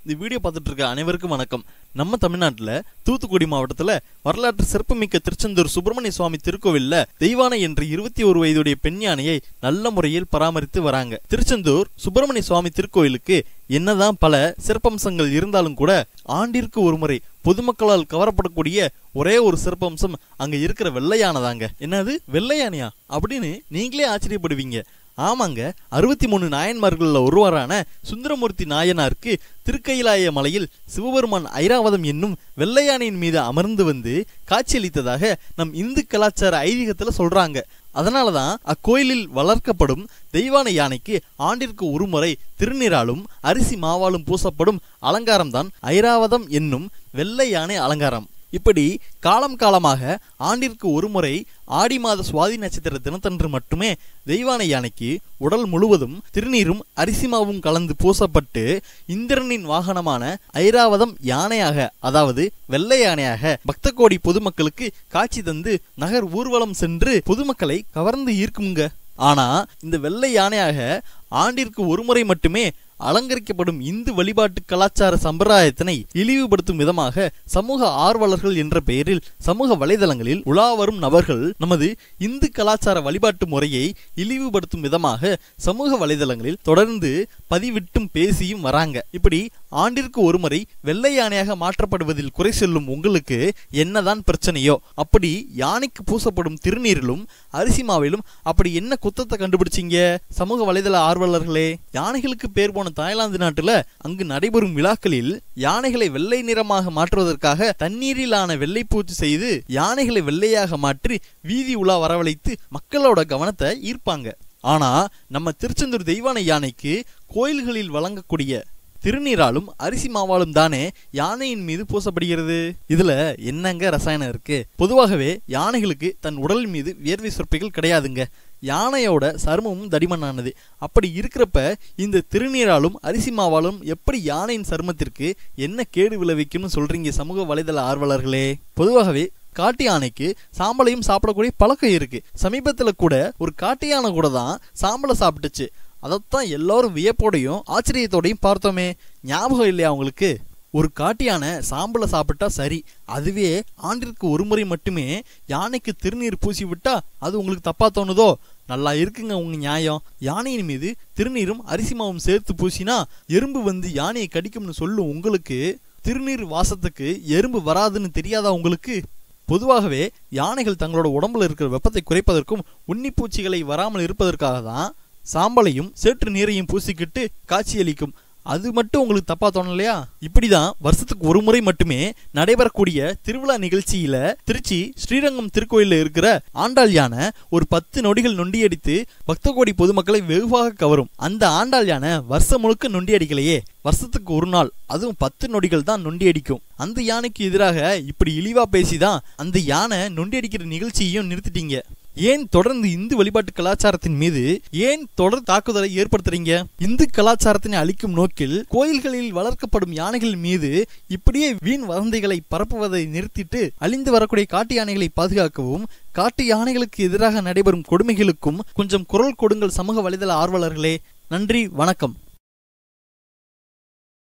இந்த வீடியோ பார்த்துட்டு இருக்க அனைவருக்கும் வணக்கம் நம்ம தமிழ்நாட்டில் தூத்துக்குடி மாவட்டத்தில் வரலாற்று சிறப்புமிக்க திருச்செந்தூர் சுப்பிரமணிய சுவாமி திருக்கோவில்ல தெய்வானை என்ற இருபத்தி ஒரு வயதுடைய பெண் யானையை நல்ல முறையில் பராமரித்து வராங்க திருச்செந்தூர் சுப்பிரமணிய சுவாமி திருக்கோயிலுக்கு என்னதான் பல சிறப்பம்சங்கள் இருந்தாலும் கூட ஆண்டிற்கு ஒரு முறை பொதுமக்களால் கவரப்படக்கூடிய ஒரே ஒரு சிறப்பம்சம் அங்க இருக்கிற வெள்ளையானதாங்க என்னது வெள்ளையானையா அப்படின்னு நீங்களே ஆச்சரியப்படுவீங்க ஆமாங்க அறுபத்தி மூணு நாயன்மார்களில் ஒருவரான சுந்தரமூர்த்தி நாயனாருக்கு திருக்கைலாய மலையில் சிவபெருமான் ஐராவதம் என்னும் வெள்ளையானையின் மீது அமர்ந்து வந்து காட்சியளித்ததாக நம் இந்து கலாச்சார ஐதீகத்துல சொல்றாங்க அதனால தான் அக்கோயிலில் வளர்க்கப்படும் தெய்வானை யானைக்கு ஆண்டிற்கு ஒருமுறை திருநீராலும் அரிசி மாவாலும் பூசப்படும் அலங்காரம்தான் ஐராவதம் என்னும் வெள்ளை யானை அலங்காரம் இப்படி காலம் காலமாக ஆண்டிற்கு ஒருமுறை ஆடி மாத சுவாதி நட்சத்திர தினத்தன்று மட்டுமே தெய்வானை யானைக்கு உடல் முழுவதும் திருநீரும் அரிசிமாவும் கலந்து பூசப்பட்டு இந்திரனின் வாகனமான ஐராவதம் யானையாக அதாவது வெள்ளை யானையாக பக்த கோடி பொதுமக்களுக்கு காட்சி தந்து நகர் ஊர்வலம் சென்று பொதுமக்களை கவர்ந்து ஈர்க்குங்க ஆனா இந்த வெள்ளை யானையாக ஆண்டிற்கு ஒருமுறை மட்டுமே அலங்கரிக்கப்படும் இந்து வழிபாட்டு கலாச்சார சம்பிரதாயத்தினை இழிவுபடுத்தும் விதமாக சமூக ஆர்வலர்கள் என்ற பெயரில் சமூக வலைதளங்களில் உலா வரும் நபர்கள் நமது இந்து கலாச்சார வழிபாட்டு முறையை இழிவுபடுத்தும் விதமாக சமூக வலைதளங்களில் தொடர்ந்து பதிவிட்டும் பேசியும் வராங்க இப்படி ஆண்டிற்கு ஒருமுறை வெள்ளை யானையாக மாற்றப்படுவதில் குறை சொல்லும் உங்களுக்கு என்னதான் பிரச்சனையோ அப்படி யானைக்கு பூசப்படும் திருநீரிலும் அரிசி மாவிலும் அப்படி என்ன குத்தத்தை கண்டுபிடிச்சீங்க சமூக வலைதள ஆர்வலர்களே யானைகளுக்கு பேர் போன தாய்லாந்து நாட்டுல அங்கு நடைபெறும் விழாக்களில் யானைகளை வெள்ளை நிறமாக மாற்றுவதற்காக தண்ணீரிலான வெள்ளை பூச்சி செய்து யானைகளை வெள்ளையாக மாற்றி வீதி உலா வரவழைத்து மக்களோட கவனத்தை ஈர்ப்பாங்க ஆனா நம்ம திருச்செந்தூர் தெய்வானை யானைக்கு கோயில்களில் வழங்கக்கூடிய திருநீராலும் அரிசி மாவாலும் தானே யானையின் மீது பூசப்படுகிறது இதுல என்னங்க ரசாயனம் இருக்கு பொதுவாகவே யானைகளுக்கு தன் உடல் மீது வியர்வை சொற்பிகள் கிடையாதுங்க யானையோட சருமமும் தடிமனானது அப்படி இருக்கிறப்ப இந்த திருநீராலும் அரிசி மாவாலும் எப்படி யானையின் சருமத்திற்கு என்ன கேடு விளைவிக்கும்னு சொல்றீங்க சமூக வலைதள ஆர்வலர்களே பொதுவாகவே காட்டு யானைக்கு சாம்பலையும் சாப்பிடக்கூடிய பழக்கம் இருக்கு சமீபத்துல கூட ஒரு காட்டு யானை கூட தான் சாம்பலை சாப்பிட்டுச்சு அதைத்தான் எல்லாரும் வியப்போடையும் ஆச்சரியத்தோடையும் பார்த்தோமே ஞாபகம் இல்லையா உங்களுக்கு ஒரு காட்டியான சாம்பலை சாப்பிட்டா சரி அதுவே ஆண்டிற்கு ஒரு முறை மட்டுமே யானைக்கு திருநீர் பூசி விட்டா அது உங்களுக்கு தப்பா தோணுதோ நல்லா இருக்குங்க உங்க நியாயம் யானையின் மீது திருநீரும் அரிசி மாவும் சேர்த்து பூசினா எறும்பு வந்து யானையை கடிக்கும்னு சொல்லும் உங்களுக்கு திருநீர் வாசத்துக்கு எறும்பு வராதுன்னு தெரியாதா உங்களுக்கு பொதுவாகவே யானைகள் தங்களோட உடம்புல இருக்கிற வெப்பத்தை குறைப்பதற்கும் உன்னிப்பூச்சிகளை வராமல் இருப்பதற்காக தான் சாம்பலையும் சேற்று நீரையும் பூசிக்கிட்டு காட்சியளிக்கும் அது மட்டும் உங்களுக்கு தப்பா தோணலையா இப்படிதான் வருஷத்துக்கு ஒரு முறை மட்டுமே நடைபெறக்கூடிய திருவிழா நிகழ்ச்சியில திருச்சி ஸ்ரீரங்கம் திருக்கோயில்ல இருக்கிற ஆண்டாள் யானை ஒரு பத்து நொடிகள் நொண்டியடித்து பக்த கோடி பொதுமக்களை வெகுவாக கவரும் அந்த ஆண்டாள் யானை வருஷம் முழுக்க நொண்டியடிக்கலையே வருஷத்துக்கு ஒரு நாள் அதுவும் பத்து நொடிகள் தான் நொண்டி அடிக்கும் அந்த யானைக்கு எதிராக இப்படி இழிவா பேசிதான் அந்த யானை நொண்டி அடிக்கிற நிகழ்ச்சியையும் நிறுத்திட்டீங்க ஏன் தொடர்ந்து இந்து வழிபாட்டு கலாச்சாரத்தின் மீது ஏன் தொடர் தாக்குதலை ஏற்படுத்துறீங்க இந்து கலாச்சாரத்தினை அழிக்கும் நோக்கில் கோயில்களில் வளர்க்கப்படும் யானைகள் மீது இப்படியே வீண் வதந்திகளை பரப்புவதை நிறுத்திட்டு அழிந்து வரக்கூடிய காட்டு யானைகளை பாதுகாக்கவும் காட்டு யானைகளுக்கு எதிராக நடைபெறும் கொடுமைகளுக்கும் கொஞ்சம் குரல் கொடுங்கள் சமூக வலைதள ஆர்வலர்களே நன்றி வணக்கம்